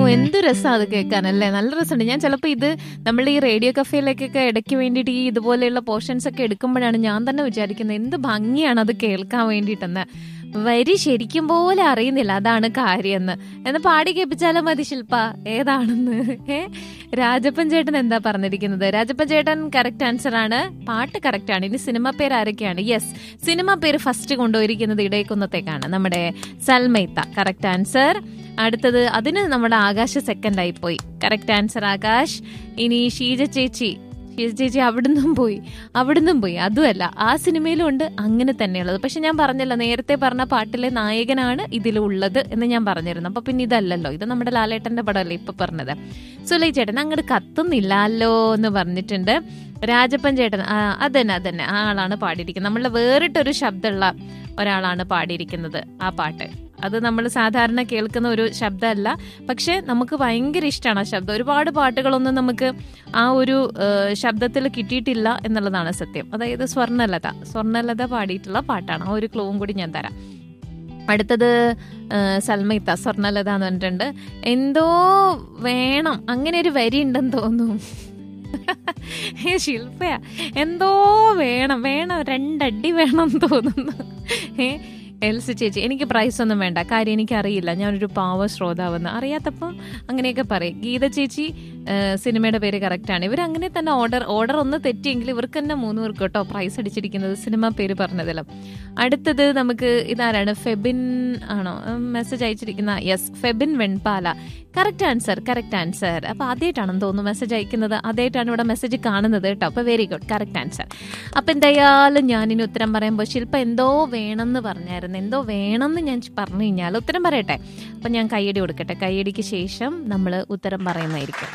എന്ത് രസം അത് കേൾക്കാനല്ലേ നല്ല രസമുണ്ട് ഞാൻ ചിലപ്പോൾ ഇത് നമ്മൾ ഈ റേഡിയോ കഫേയിലേക്കൊക്കെ ഇടയ്ക്ക് വേണ്ടിയിട്ട് ഈ ഇതുപോലെയുള്ള പോർഷൻസ് ഒക്കെ എടുക്കുമ്പോഴാണ് ഞാൻ തന്നെ വിചാരിക്കുന്നത് എന്ത് ഭംഗിയാണ് അത് കേൾക്കാൻ വേണ്ടിയിട്ടെന്ന് വരി ശരിക്കും പോലെ അറിയുന്നില്ല അതാണ് കാര്യമെന്ന് എന്ന് പാടി കേൾപ്പിച്ചാലും മതി ശില്പ ഏതാണെന്ന് ഏ രാജപ്പൻ ചേട്ടൻ എന്താ പറഞ്ഞിരിക്കുന്നത് രാജപ്പൻ ചേട്ടൻ കറക്റ്റ് ആൻസർ ആണ് പാട്ട് കറക്റ്റ് ആണ് ഇനി സിനിമ പേര് ആരൊക്കെയാണ് യെസ് സിനിമ പേര് ഫസ്റ്റ് കൊണ്ടുപോയിരിക്കുന്നത് ഇടയക്കുന്നത്തേക്കാണ് നമ്മുടെ സൽമൈത്ത കറക്റ്റ് ആൻസർ അടുത്തത് അതിന് നമ്മുടെ ആകാശ് സെക്കൻഡ് ആയി പോയി കറക്റ്റ് ആൻസർ ആകാശ് ഇനി ഷീജ ചേച്ചി ഷീജ ചേച്ചി അവിടുന്നും പോയി അവിടുന്നും പോയി അതുമല്ല ആ സിനിമയിലും ഉണ്ട് അങ്ങനെ തന്നെയുള്ളത് പക്ഷെ ഞാൻ പറഞ്ഞല്ലോ നേരത്തെ പറഞ്ഞ പാട്ടിലെ നായകനാണ് ഇതിലുള്ളത് എന്ന് ഞാൻ പറഞ്ഞിരുന്നു അപ്പൊ പിന്നെ ഇതല്ലല്ലോ ഇത് നമ്മുടെ ലാലേട്ടന്റെ പടമല്ലേ ഇപ്പൊ പറഞ്ഞത് സുലൈ ചേട്ടൻ അങ്ങോട്ട് കത്തുന്നില്ലല്ലോ എന്ന് പറഞ്ഞിട്ടുണ്ട് രാജപ്പൻ ചേട്ടൻ ആ, അതന്നെ അതന്നെ ആ ആളാണ് പാടിയിരിക്കുന്നത് നമ്മളുടെ വേറിട്ടൊരു ശബ്ദമുള്ള ഒരാളാണ് പാടിയിരിക്കുന്നത് ആ പാട്ട് അത് നമ്മൾ സാധാരണ കേൾക്കുന്ന ഒരു ശബ്ദമല്ല പക്ഷെ നമുക്ക് ഭയങ്കര ഇഷ്ടമാണ് ആ ശബ്ദം ഒരുപാട് പാട്ടുകളൊന്നും നമുക്ക് ആ ഒരു ശബ്ദത്തിൽ കിട്ടിയിട്ടില്ല എന്നുള്ളതാണ് സത്യം അതായത് സ്വർണ്ണലത സ്വർണ്ണലത പാടിയിട്ടുള്ള പാട്ടാണ് ആ ഒരു ക്ലൂവും കൂടി ഞാൻ തരാം അടുത്തത് ആ, സൽമൈത്ത സ്വർണ്ണലത എന്ന് പറഞ്ഞിട്ടുണ്ട് എന്തോ വേണം അങ്ങനെ ഒരു വരി ഉണ്ടെന്ന് തോന്നുന്നു ഏ ശില്പയാ എന്തോ വേണം വേണം രണ്ടടി വേണം എന്ന് തോന്നുന്നു ഏ എൽസി ചേച്ചി എനിക്ക് പ്രൈസ് ഒന്നും വേണ്ട കാര്യം എനിക്കറിയില്ല ഞാനൊരു പാവ ശ്രോതാവെന്ന് അറിയാത്തപ്പം അങ്ങനെയൊക്കെ പറയും ഗീത ചേച്ചി ആ, സിനിമയുടെ പേര് കറക്റ്റാണ് ഇവർ അങ്ങനെ തന്നെ ഓർഡർ ഓർഡർ ഒന്ന് തെറ്റിയെങ്കിൽ ഇവർക്ക് തന്നെ മൂന്ന് പേർക്ക് കേട്ടോ പ്രൈസ് അടിച്ചിരിക്കുന്നത് സിനിമ പേര് പറഞ്ഞതിലും അടുത്തത് നമുക്ക് ഇതാരാണ് ഫെബിൻ ആണോ മെസ്സേജ് അയച്ചിരിക്കുന്ന yes Febin Venpala correct answer correct answer അപ്പൊ ആദ്യമായിട്ടാണെന്ന് തോന്നുന്നു മെസ്സേജ് അയക്കുന്നത് ആദ്യമായിട്ടാണ് ഇവിടെ മെസ്സേജ് കാണുന്നത് കേട്ടോ അപ്പൊ വെരി ഗുഡ് കറക്റ്റ് ആൻസർ അപ്പൊ എന്തായാലും ഞാനിനി ഉത്തരം പറയുമ്പോൾ ശില്പ എന്തോ വേണമെന്ന് പറഞ്ഞായിരുന്നു എന്തോ വേണമെന്ന് ഞാൻ പറഞ്ഞു കഴിഞ്ഞാൽ ഉത്തരം പറയട്ടെ അപ്പൊ ഞാൻ കൈയടി കൊടുക്കട്ടെ കൈയടിക്ക് ശേഷം നമ്മൾ ഉത്തരം പറയുന്നതായിരിക്കും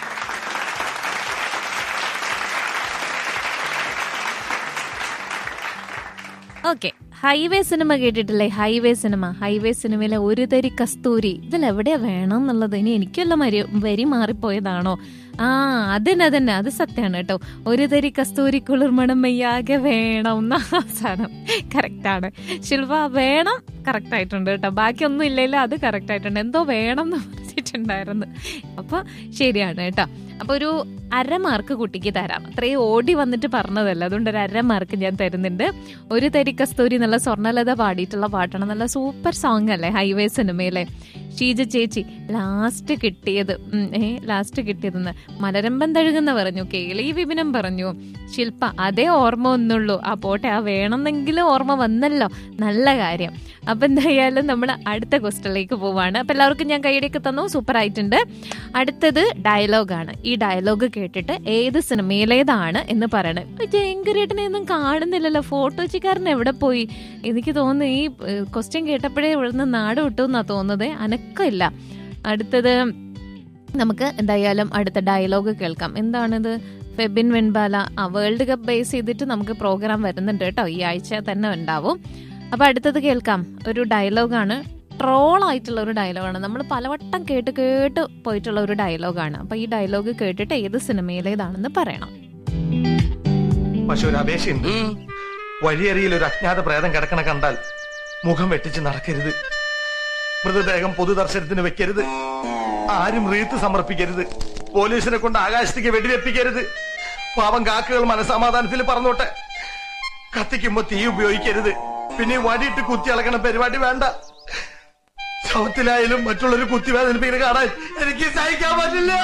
ഓക്കെ ഹൈവേ സിനിമ കേട്ടിട്ടില്ലേ ഹൈവേ സിനിമ ഹൈവേ സിനിമയിലെ ഒരു തരി കസ്തൂരി ഇതിൽ എവിടെയാ വേണം എന്നുള്ളത് ഇനി എനിക്കല്ല മരി വരി മാറിപ്പോയതാണോ ആ അതന്നെ അതന്നെ അത് സത്യമാണ് കേട്ടോ ഒരു തരി കസ്തൂരി കുളിർമണം മെയ്യാകെ വേണം എന്ന സാധനം കറക്റ്റാണ് ശിൽവ വേണം കറക്റ്റ് ആയിട്ടുണ്ട് കേട്ടോ ബാക്കിയൊന്നും ഇല്ലല്ലോ അത് കറക്റ്റ് ആയിട്ടുണ്ട് എന്തോ വേണം എന്ന് പറഞ്ഞിട്ടുണ്ടായിരുന്നു അപ്പൊ ശരിയാണ് കേട്ടോ അപ്പൊ ഒരു അര മാർക്ക് കുട്ടിക്ക് തരാം അത്രയും ഓടി വന്നിട്ട് പറഞ്ഞതല്ല അതുകൊണ്ട് ഒരു അര മാർക്ക് ഞാൻ തരുന്നുണ്ട് ഒരു തരി കസ്തൂരി എന്നുള്ള സ്വർണ്ണലത പാടിയിട്ടുള്ള പാട്ടാണ് നല്ല സൂപ്പർ സോങ് അല്ലേ ഹൈവേ സിനിമയിലെ ഷീജ ചേച്ചി ലാസ്റ്റ് കിട്ടിയത് ഉം, ഏ ലാസ്റ്റ് കിട്ടിയതെന്ന് മലരമ്പം തഴുകുന്ന പറഞ്ഞു കേളി വിപിനം പറഞ്ഞു ശില്പ അതേ ഓർമ്മ ഒന്നുള്ളൂ ആ പോട്ടെ ആ വേണമെന്നെങ്കിലും ഓർമ്മ വന്നല്ലോ നല്ല കാര്യം അപ്പൊ എന്തായാലും നമ്മൾ അടുത്ത ക്വസ്റ്റനിലേക്ക് പോവാണ് അപ്പൊ എല്ലാവർക്കും ഞാൻ കൈയടിയൊക്കെ തന്നു സൂപ്പർ ആയിട്ടുണ്ട് അടുത്തത് ഡയലോഗാണ് ഈ ഡയലോഗ് കേട്ടിട്ട് ഏത് സിനിമയിലേതാണ് എന്ന് പറയണത് ജയങ്കരേട്ടനെ ഒന്നും കാണുന്നില്ലല്ലോ ഫോട്ടോച്ചിക്കാരൻ എവിടെ പോയി എനിക്ക് തോന്നുന്നു ഈ ക്വസ്റ്റ്യൻ കേട്ടപ്പോഴേ ഇവിടുന്ന് നാട് വിട്ടു എന്നാ തോന്നുന്നത് അനക്കമില്ല അടുത്തത് നമുക്ക് എന്തായാലും അടുത്ത ഡയലോഗ് കേൾക്കാം എന്താണിത് ഫെബിൻ വെൺബാല ആ വേൾഡ് കപ്പ് ബേസ് ചെയ്തിട്ട് നമുക്ക് പ്രോഗ്രാം വരുന്നുണ്ട് കേട്ടോ ഈ ആഴ്ച തന്നെ ഉണ്ടാവും അപ്പൊ അടുത്തത് കേൾക്കാം ഒരു ഡയലോഗാണ് ട്രോൾ ആയിട്ടുള്ള ഒരു ഡയലോഗാണ് നമ്മൾ പലവട്ടം കേട്ട് കേട്ട് പോയിട്ടുള്ള ഒരു ഡയലോഗാണ് അപ്പൊ ഈ ഡയലോഗ് കേട്ടിട്ട് ഏത് സിനിമയിലേതാണെന്ന് പറയണം പക്ഷെ ഒരു അപേക്ഷയുണ്ട് വഴിയരിയിൽ ഒരു അജ്ഞാത പ്രേതം കിടക്കണ കണ്ടാൽ മുഖം വെട്ടിച്ച് നടക്കരുത് മൃതദേഹം പൊതുദർശനത്തിന് വെക്കരുത് ആരും റീത്ത് സമർപ്പിക്കരുത് പോലീസിനെ കൊണ്ട് ആകാശത്തേക്ക് വെടിവെപ്പിക്കരുത് പാവം കാക്കകൾ മനസമാധാനത്തിൽ പറഞ്ഞോട്ടെ കത്തിക്കുമ്പോ തീ ഉപയോഗിക്കരുത് പിന്നെ ഈ വടിയിട്ട് കുത്തി അളക്കണ പരിപാടി വേണ്ട ശവത്തിലായാലും മറ്റുള്ളൊരു കുത്തിവേദനിപ്പിക്കുന്ന കാണാൻ എനിക്ക് സഹിക്കാൻ പറ്റില്ല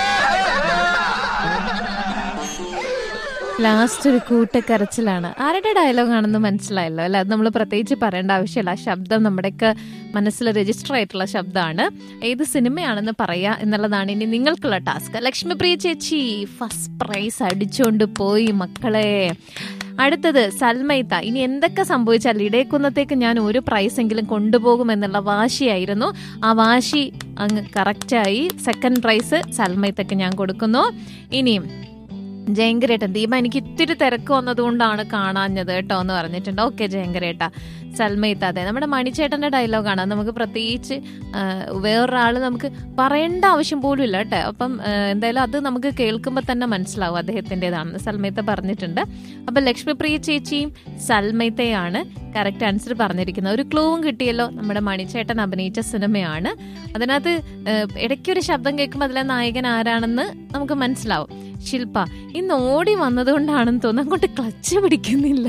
ലാസ്റ്റ് ഒരു കൂട്ടക്കരച്ചിലാണ് ആരുടെ ഡയലോഗാണെന്ന് മനസ്സിലായല്ലോ അല്ലെ അത് നമ്മൾ പ്രത്യേകിച്ച് പറയേണ്ട ആവശ്യമില്ല ആ ശബ്ദം നമ്മുടെയൊക്കെ മനസ്സിൽ രജിസ്റ്റർ ആയിട്ടുള്ള ശബ്ദമാണ് ഏത് സിനിമയാണെന്ന് പറയാ എന്നുള്ളതാണ് ഇനി നിങ്ങൾക്കുള്ള ടാസ്ക് ലക്ഷ്മിപ്രിയ ചേച്ചി ഫസ്റ്റ് പ്രൈസ് അടിച്ചുകൊണ്ട് പോയി മക്കളെ അടുത്തത് സൽമൈത്ത ഇനി എന്തൊക്കെ സംഭവിച്ചാൽ ഇടയക്കുന്നത്തേക്ക് ഞാൻ ഒരു പ്രൈസ് എങ്കിലും കൊണ്ടുപോകുമെന്നുള്ള വാശിയായിരുന്നു ആ വാശി അങ്ങ് കറക്റ്റായി സെക്കൻഡ് പ്രൈസ് സൽമൈത്തക്ക് ഞാൻ കൊടുക്കുന്നു ഇനിയും ജയങ്കരേട്ടൻ ദീപ എനിക്ക് ഇത്തിരി തിരക്ക് വന്നതുകൊണ്ടാണ് കാണാഞ്ഞത് കേട്ടോ എന്ന് പറഞ്ഞിട്ടുണ്ട് ഓക്കെ ജയങ്കരേട്ട സൽമയിത്താതെ നമ്മുടെ മണിച്ചേട്ടന്റെ ഡയലോഗാണ് നമുക്ക് പ്രത്യേകിച്ച് ആ, വേറൊരാൾ നമുക്ക് പറയേണ്ട ആവശ്യം പോലും ഇല്ല കേട്ടോ അപ്പം ആ, എന്തായാലും അത് നമുക്ക് കേൾക്കുമ്പോൾ തന്നെ മനസ്സിലാവും അദ്ദേഹത്തിൻ്റെതാണെന്ന് സൽമയത്ത പറഞ്ഞിട്ടുണ്ട് അപ്പം ലക്ഷ്മിപ്രിയ ചേച്ചിയും സൽമയത്തയാണ് കറക്റ്റ് ആൻസർ പറഞ്ഞിരിക്കുന്നത് ഒരു ക്ലൂവും കിട്ടിയല്ലോ നമ്മുടെ മണിച്ചേട്ടൻ അഭിനയിച്ച സിനിമയാണ് അതിനകത്ത് ആ, ഇടയ്ക്കൊരു ശബ്ദം കേൾക്കുമ്പോൾ അതിലെ നായകൻ ആരാണെന്ന് നമുക്ക് മനസ്സിലാവും ശില്പ ഇന്ന് ഓടി വന്നതുകൊണ്ടാണെന്ന് തോന്നുന്നു അങ്ങോട്ട് ക്ലച്ച് പിടിക്കുന്നില്ല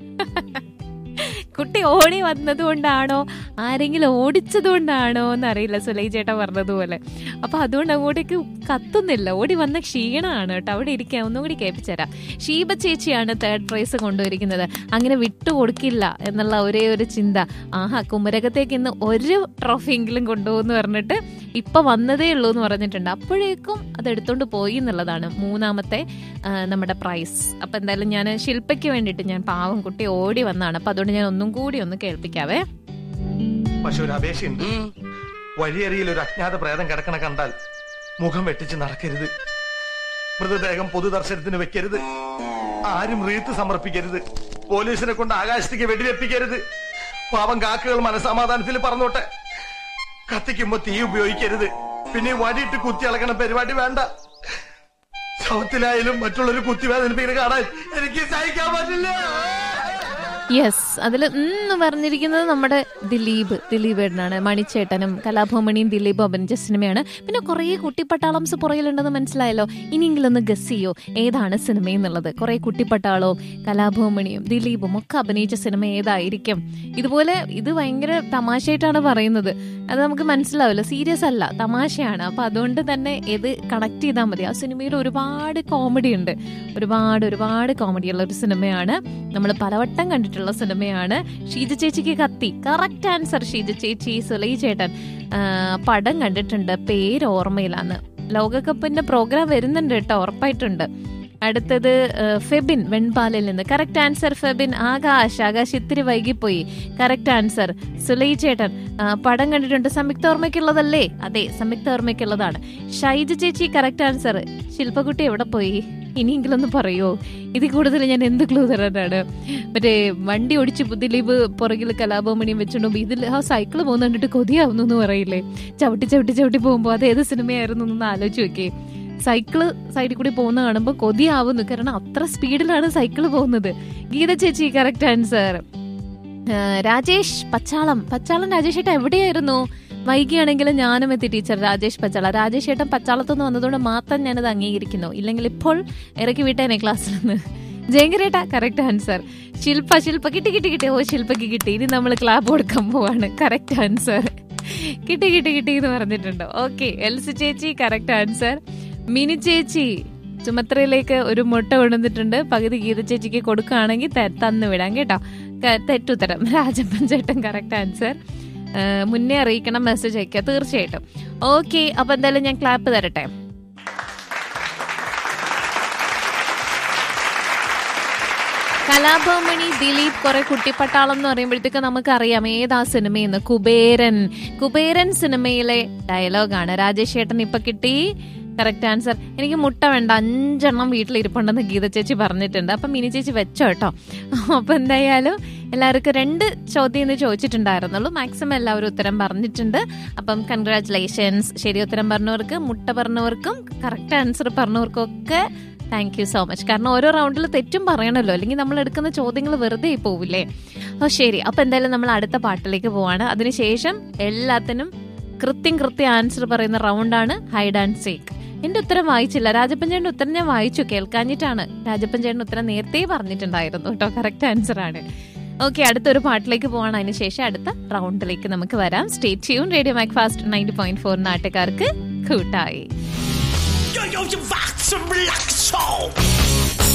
കുട്ടി ഓടി വന്നത് കൊണ്ടാണോ ആരെങ്കിലും ഓടിച്ചത് കൊണ്ടാണോ എന്നറിയില്ല സുലൈ ചേട്ടൻ പറഞ്ഞതുപോലെ അപ്പൊ അതുകൊണ്ട് അങ്ങോട്ടേക്ക് കത്തുന്നില്ല ഓടി വന്ന ക്ഷീണമാണ് കേട്ടോ അവിടെ ഇരിക്കാൻ ഒന്നും കൂടി കേൾപ്പിച്ചുതരാം ഷീബ ചേച്ചിയാണ് തേർഡ് പ്രൈസ് കൊണ്ടുവരിക്കുന്നത് അങ്ങനെ വിട്ടുകൊടുക്കില്ല എന്നുള്ള ഒരേ ഒരു ചിന്ത ആഹാ കുമരകത്തേക്ക് ഇന്ന് ഒരു ട്രോഫിയെങ്കിലും കൊണ്ടുപോകുന്നു പറഞ്ഞിട്ട് ഇപ്പൊ വന്നതേ ഉള്ളൂ എന്ന് പറഞ്ഞിട്ടുണ്ട് അപ്പോഴേക്കും അത് എടുത്തോണ്ട് പോയി എന്നുള്ളതാണ് മൂന്നാമത്തെ ആ, നമ്മുടെ പ്രൈസ് അപ്പൊ എന്തായാലും ഞാൻ ശില്പയ്ക്ക് വേണ്ടിയിട്ട് ഞാൻ പാവം കുട്ടി ഓടി വന്നതാണ് അപ്പൊ അതുകൊണ്ട് ഞാൻ ഒന്നും കൂടി ഒന്ന് കേൾപ്പിക്കാവേ പക്ഷെ ഒരു അപേക്ഷയുണ്ട് വഴിയരിയിൽ ഒരു അജ്ഞാത പ്രേതം കിടക്കണ കണ്ടാൽ മുഖം വെട്ടിച്ച് നടക്കരുത് മൃതദേഹം പൊതുദർശനത്തിന് വെക്കരുത് ആരും റീത്ത് സമർപ്പിക്കരുത് പോലീസിനെ കൊണ്ട് ആകാശത്തേക്ക് വെടിവെപ്പിക്കരുത് പാവം കാക്കകൾ മനസമാധാനത്തിൽ പറഞ്ഞോട്ടെ കത്തിക്കുമ്പോ തീ ഉപയോഗിക്കരുത് പിന്നെ ഈ വടിയിട്ട് കുത്തി ഇളക്കണ പരിപാടി വേണ്ട ശവത്തിലായാലും മറ്റുള്ളൊരു കുത്തിവേദനിപ്പിക്കുന്ന കാണാൻ എനിക്ക് സഹിക്കാൻ പറ്റില്ല യെസ് അതിൽ ഇന്ന് പറഞ്ഞിരിക്കുന്നത് നമ്മുടെ ദിലീപ് ദിലീപ് ഏട്ടനാണ് മണിച്ചേട്ടനും കലാഭവമണിയും ദിലീപും അഭിനയിച്ച സിനിമയാണ് പിന്നെ കുറേ കുട്ടിപ്പട്ടാളംസ് പുറകിലുണ്ടെന്ന് മനസ്സിലായല്ലോ ഇനിയെങ്കിലും ഒന്ന് ഗസ് ചെയ്യോ ഏതാണ് സിനിമ എന്നുള്ളത് കുറേ കുട്ടിപ്പട്ടാളവും കലാഭവമണിയും ദിലീപും ഒക്കെ അഭിനയിച്ച സിനിമ ഏതായിരിക്കും ഇതുപോലെ ഇത് ഭയങ്കര തമാശയായിട്ടാണ് പറയുന്നത് അത് നമുക്ക് മനസ്സിലാവില്ല സീരിയസ് അല്ല തമാശയാണ് അപ്പൊ അതുകൊണ്ട് തന്നെ ഇത് കണക്ട് ചെയ്താൽ മതി ആ സിനിമയിൽ ഒരുപാട് കോമഡി ഉണ്ട് ഒരുപാട് ഒരുപാട് കോമഡിയുള്ള ഒരു സിനിമയാണ് നമ്മൾ പലവട്ടം കണ്ടിട്ടുള്ള സിനിമയാണ് ഷീജ ചേച്ചിക്ക് കത്തി കറക്റ്റ് ആൻസർ ഷീജ ചേച്ചി സുലൈ ചേട്ടൻ ആ, പടം കണ്ടിട്ടുണ്ട് പേര് ഓർമ്മയിലാന്ന് ലോകകപ്പിന്റെ പ്രോഗ്രാം വരുന്നുണ്ട് കേട്ടോ ഉറപ്പായിട്ടുണ്ട് അടുത്തത് ആ, ഫെബിൻ വെൺപാലിൽ നിന്ന് കറക്റ്റ് ആൻസർ ഫെബിൻ ആകാശ് ആകാശ് ഇത്തിരി വൈകിപ്പോയി കറക്റ്റ് ആൻസർ സുലൈ ചേട്ടൻ ആ, പടം കണ്ടിട്ടുണ്ട് സംയുക്ത ഓർമ്മയ്ക്കുള്ളതല്ലേ അതെ സംയുക്ത ഓർമ്മയ്ക്കുള്ളതാണ് ഷൈജ ചേച്ചി കറക്റ്റ് ആൻസർ ശില്പകുട്ടി എവിടെ പോയി ഇനിയെങ്കിലും ഒന്ന് പറയോ ഇതിൽ കൂടുതൽ ഞാൻ എന്ത് ക്ലൂ തരാനാണ് മറ്റേ വണ്ടി ഓടിച്ച് ദിലീപ് പുറകിൽ കലാഭവമണിയും വെച്ചോണ്ടുമ്പോ ഇതിൽ ആ സൈക്കിൾ പോകുന്ന കണ്ടിട്ട് കൊതിയാവുന്നു എന്ന് പറയില്ലേ ചവിട്ടി ചവിട്ടി ചവിട്ടി പോകുമ്പോൾ അത് ഏത് സിനിമയായിരുന്നു എന്നൊന്ന് ആലോചിച്ച് നോക്കിയേ സൈക്കിള് സൈഡിൽ കൂടി പോകുന്ന കാണുമ്പോൾ കൊതിയാവുന്നു കാരണം അത്ര സ്പീഡിലാണ് സൈക്കിൾ പോകുന്നത് ഗീത ചേച്ചി കറക്റ്റ് ആൻസർ രാജേഷ് പച്ചാളം പച്ചാളം രാജേഷ് ഏട്ടൻ എവിടെയായിരുന്നു വൈകിയാണെങ്കിലും ഞാനും എത്തി ടീച്ചർ രാജേഷ് പച്ചാള രാജേഷ് ഏട്ടൻ പച്ചാളത്തുനിന്ന് വന്നതുകൊണ്ട് മാത്രം ഞാനത് അംഗീകരിക്കുന്നു ഇല്ലെങ്കിൽ ഇപ്പോൾ ഇറക്കി വിട്ടേനെ ക്ലാസ്സിൽ നിന്ന് ജയങ്കരേട്ട കറക്റ്റ് ആൻസർ ശില്പ ശില്പ കിട്ടി കിട്ടി കിട്ടി ഓ ശില്പക്ക് കിട്ടി ഇനി നമ്മൾ ക്ലാപ്പ് കൊടുക്കാൻ പോവാണ് കറക്റ്റ് ആൻസർ കിട്ടി കിട്ടി കിട്ടി എന്ന് പറഞ്ഞിട്ടുണ്ട് ഓക്കെ എൽസി ചേച്ചി കറക്റ്റ് ആൻസർ മിനി ചേച്ചി ചുമത്രയിലേക്ക് ഒരു മുട്ട കൊണ്ടുവന്നിട്ടുണ്ട് പകുതി ഗീത ചേച്ചിക്ക് കൊടുക്കുകയാണെങ്കിൽ ത- തന്നു വിടാം കേട്ടോ ക- തെറ്റുത്തരം രാജപ്പൻ ചേട്ടൻ കറക്റ്റ് ആൻസർ മുന്നേ അറിയിക്കണം മെസ്സേജ് അയക്കുക തീർച്ചയായിട്ടും ഓക്കെ അപ്പൊ എന്തായാലും ഞാൻ ക്ലാപ്പ് തരട്ടെ കലാഭവമണി ദിലീപ് കുറെ കുട്ടിപ്പട്ടാളം എന്ന് പറയുമ്പോഴത്തേക്ക് നമുക്കറിയാം ഏതാ സിനിമയെന്ന് കുബേരൻ കുബേരൻ സിനിമയിലെ ഡയലോഗാണ് രാജേഷ് ഏട്ടൻ ഇപ്പൊ കിട്ടി കറക്റ്റ് ആൻസർ എനിക്ക് മുട്ട വേണ്ട അഞ്ചെണ്ണം വീട്ടിലിരിപ്പുണ്ടെന്ന് ഗീത ചേച്ചി പറഞ്ഞിട്ടുണ്ട് അപ്പം മിനി ചേച്ചി വെച്ചോ കേട്ടോ അപ്പൊ എന്തായാലും എല്ലാവർക്കും രണ്ട് ചോദ്യം ഇന്ന് ചോദിച്ചിട്ടുണ്ടായിരുന്നുള്ളൂ മാക്സിമം എല്ലാവരും ഉത്തരം പറഞ്ഞിട്ടുണ്ട് അപ്പം കൺഗ്രാറ്റുലേഷൻസ് ശരി ഉത്തരം പറഞ്ഞവർക്ക് മുട്ട പറഞ്ഞവർക്കും കറക്റ്റ് ആൻസർ പറഞ്ഞവർക്കും ഒക്കെ താങ്ക് യു സോ മച്ച് കാരണം ഓരോ റൗണ്ടിൽ തെറ്റും പറയണമല്ലോ അല്ലെങ്കിൽ നമ്മൾ എടുക്കുന്ന ചോദ്യങ്ങൾ വെറുതെ ആയി പോവില്ലേ ഓ ശരി അപ്പൊ എന്തായാലും നമ്മൾ അടുത്ത പാട്ടിലേക്ക് പോവാണ് അതിനുശേഷം എല്ലാത്തിനും കൃത്യം കൃത്യം ആൻസർ പറയുന്ന റൗണ്ടാണ് ഹൈഡ് ആൻഡ് സീക്ക് എന്റെ ഉത്തരം വായിച്ചില്ല രാജപ്പൻ ചേട്ടന്റെ ഉത്തരം ഞാൻ വായിച്ചു കേൾക്കാഞ്ഞിട്ടാണ് രാജപ്പൻ ചേട്ടൻ ഉത്തരം നേരത്തെ പറഞ്ഞിട്ടുണ്ടായിരുന്നു കേട്ടോ കറക്റ്റ് ആൻസർ ആണ് ഓക്കെ അടുത്തൊരു പാട്ടിലേക്ക് പോവാണ് അതിനുശേഷം അടുത്ത റൗണ്ടിലേക്ക് നമുക്ക് വരാം stay tuned radio mac fast ninety point four നാട്ടുകാർക്ക് കൂട്ടായി Yo, yo, je wacht, ze blaks,